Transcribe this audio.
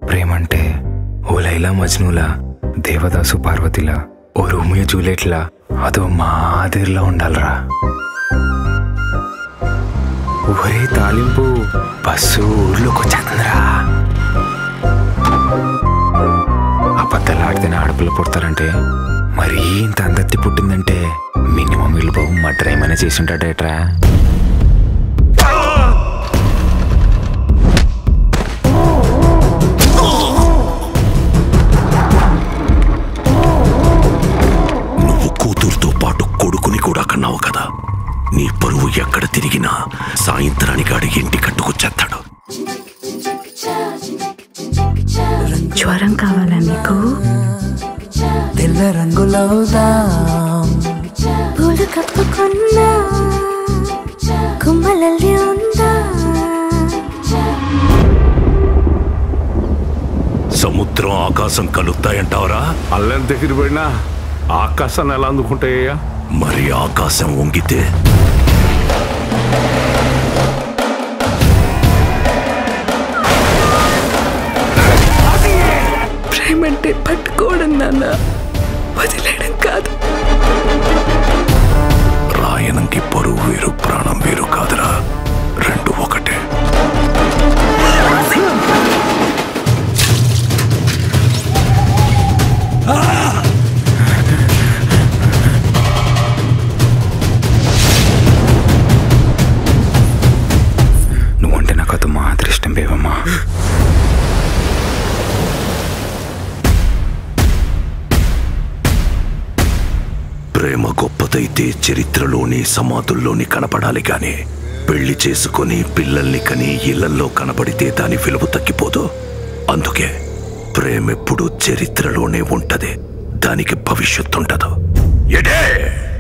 ప్రేమంటే ఓ లైలా మజ్నులా దేవదాసు పార్వతిలా ఓ రోమియో జూలియట్లా అదో మాదిరిలో ఉండాలిరా ఒరే తాలింపు బస్సు ఊర్లోకి వచ్చేస్తుందిరా అబద్ధాలు ఆడితేనే ఆడపిల్ల పుడతారంటే మరీ ఇంత అందత్తి పుట్టిందంటే మినిమం వీళ్ళు బాబు మర్డర్ ఏమైనా చేసి ఉంటాడేట్రా నువ్వు కూతురుతో పాటు కొడుకుని కూడా కన్నావు కదా నీ పరువు ఎక్కడ తిరిగినా సాయంత్రానికి అడిగి ఇంటి కట్టుకొచ్చేస్తాడు జ్వరం కావాలా నీకు తెల్ల రంగులవుదాం పూలు కప్పుకున్నా కుమ్మలల్లి ఉందా సముద్రం ఆకాశం కలుస్తాయంటావరా అల్లం దగ్గర పడినా ఆకాశాన్ని ఎలా అందుకుంటాయ్యా మరి ఆకాశం వంగితే ప్రేమంటే పట్టుకోవడం నాన్న వదిలేయడం కాదు రాయనంకి పరువు వేరు ప్రాణం వేరు కాదురా రెండు ఒకటే నువ్వంటే నాకు అది మా అదృష్టం బేవమ్మా ప్రేమ గొప్పదైతే చరిత్రలోని సమాధుల్లోని కనపడాలి గాని పెళ్లి చేసుకొని పిల్లల్ని కని ఇళ్లల్లో కనబడితే దాని విలువ తగ్గిపోదు అందుకే ప్రేమెప్పుడు చరిత్రలోనే ఉంటది దానికి భవిష్యత్తుండదు ఎడే